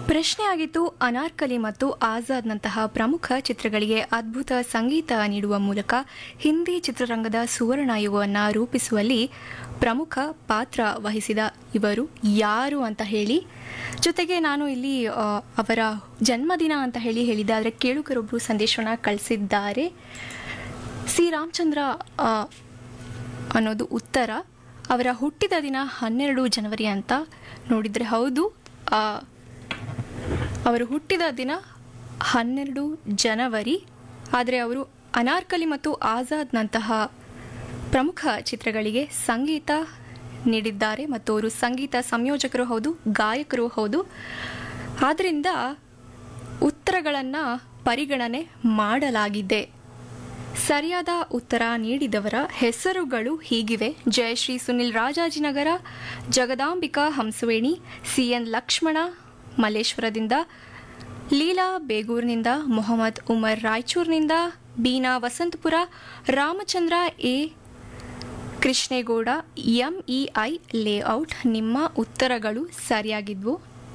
ಪ್ರಶ್ನೆ ಆಗಿತ್ತು ಅನಾರ್ಕಲಿ ಮತ್ತು ಆಜಾದ್ನಂತಹ ಪ್ರಮುಖ ಚಿತ್ರಗಳಿಗೆ ಅದ್ಭುತ ಸಂಗೀತ ನೀಡುವ ಮೂಲಕ ಹಿಂದಿ ಚಿತ್ರರಂಗದ ಸುವರ್ಣ ಯುಗವನ್ನು ರೂಪಿಸುವಲ್ಲಿ ಪ್ರಮುಖ ಪಾತ್ರ ವಹಿಸಿದ ಇವರು ಯಾರು ಅಂತ ಹೇಳಿ ಜೊತೆಗೆ ನಾನು ಇಲ್ಲಿ ಆ, ಅವರ ಜನ್ಮದಿನ ಅಂತ ಹೇಳಿ ಹೇಳಿದೆ ಆದರೆ ಕೇಳುಗರೊಬ್ಬರು ಸಂದೇಶವನ್ನು ಕಳಿಸಿದ್ದಾರೆ ಸಿ ರಾಮಚಂದ್ರ ಆ, ಅನ್ನೋದು ಉತ್ತರ ಅವರ ಹುಟ್ಟಿದ ದಿನ ಹನ್ನೆರಡು ಜನವರಿ ಅಂತ ನೋಡಿದರೆ ಹೌದು ಆ, ಅವರು ಹುಟ್ಟಿದ ದಿನ ಹನ್ನೆರಡು ಜನವರಿ ಆದರೆ ಅವರು ಅನಾರ್ಕಲಿ ಮತ್ತು ಆಜಾದ್ನಂತಹ ಪ್ರಮುಖ ಚಿತ್ರಗಳಿಗೆ ಸಂಗೀತ ನೀಡಿದ್ದಾರೆ ಮತ್ತು ಅವರು ಸಂಗೀತ ಸಂಯೋಜಕರು ಹೌದು ಗಾಯಕರು ಹೌದು ಆದ್ದರಿಂದ ಉತ್ತರಗಳನ್ನು ಪರಿಗಣನೆ ಮಾಡಲಾಗಿದೆ ಸರಿಯಾದ ಉತ್ತರ ನೀಡಿದವರ ಹೆಸರುಗಳು ಹೀಗಿವೆ ಜಯಶ್ರೀ ಸುನಿಲ್ ರಾಜಾಜಿನಗರ ಜಗದಾಂಬಿಕಾ ಹಂಸವೇಣಿ ಸಿಎನ್ ಲಕ್ಷ್ಮಣ ಮಲ್ಲೇಶ್ವರದಿಂದ ಲೀಲಾ ಬೇಗೂರಿನಿಂದ ಮೊಹಮ್ಮದ್ ಉಮರ್ ರಾಯಚೂರಿನಿಂದ Beena Vasanthapura Ramachandra A Krishnegowda MEI layout ನಿಮ್ಮ ಉತ್ತರಗಳು ಸರಿಯಾಗಿದ್ವು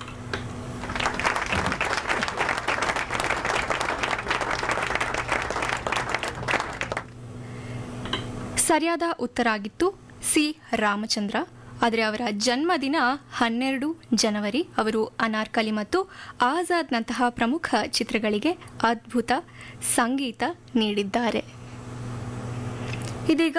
ಸರಿಯಾದ ಉತ್ತರ ಆಗಿತ್ತು ಸಿ ರಾಮಚಂದ್ರ ಆದರೆ ಅವರ ಜನ್ಮದಿನ ಹನ್ನೆರಡು ಜನವರಿ ಅವರು ಅನಾರ್ಕಲಿ ಮತ್ತು ಆಜಾದ್ನಂತಹ ಪ್ರಮುಖ ಚಿತ್ರಗಳಿಗೆ ಅದ್ಭುತ ಸಂಗೀತ ನೀಡಿದ್ದಾರೆ ಇದೀಗ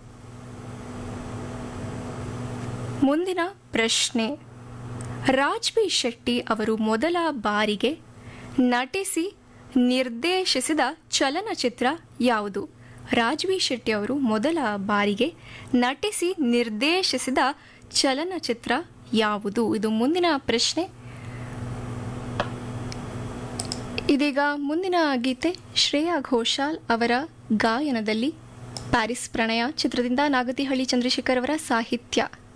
ಮುಂದಿನ ಪ್ರಶ್ನೆ ರಾಜ್ಬಿ ಶೆಟ್ಟಿ ಅವರು ಮೊದಲ ಬಾರಿಗೆ ನಟಿಸಿ ನಿರ್ದೇಶಿಸಿದ ಚಲನಚಿತ್ರ ಯಾವುದು ರಾಜ್ಬಿ ಶೆಟ್ಟಿ ಅವರು ಮೊದಲ ಬಾರಿಗೆ ನಟಿಸಿ ನಿರ್ದೇಶಿಸಿದ ಚಲನಚಿತ್ರ ಯಾವುದು ಇದು ಮುಂದಿನ ಪ್ರಶ್ನೆ ಇದೀಗ ಮುಂದಿನ ಗೀತೆ ಶ್ರೇಯಾ ಘೋಷಾಲ್ ಅವರ ಗಾಯನದಲ್ಲಿ ಪ್ಯಾರಿಸ್ ಪ್ರಣಯ ಚಿತ್ರದಿಂದ ನಾಗತಿಹಳ್ಳಿ ಚಂದ್ರಶೇಖರ್ ಅವರ ಸಾಹಿತ್ಯ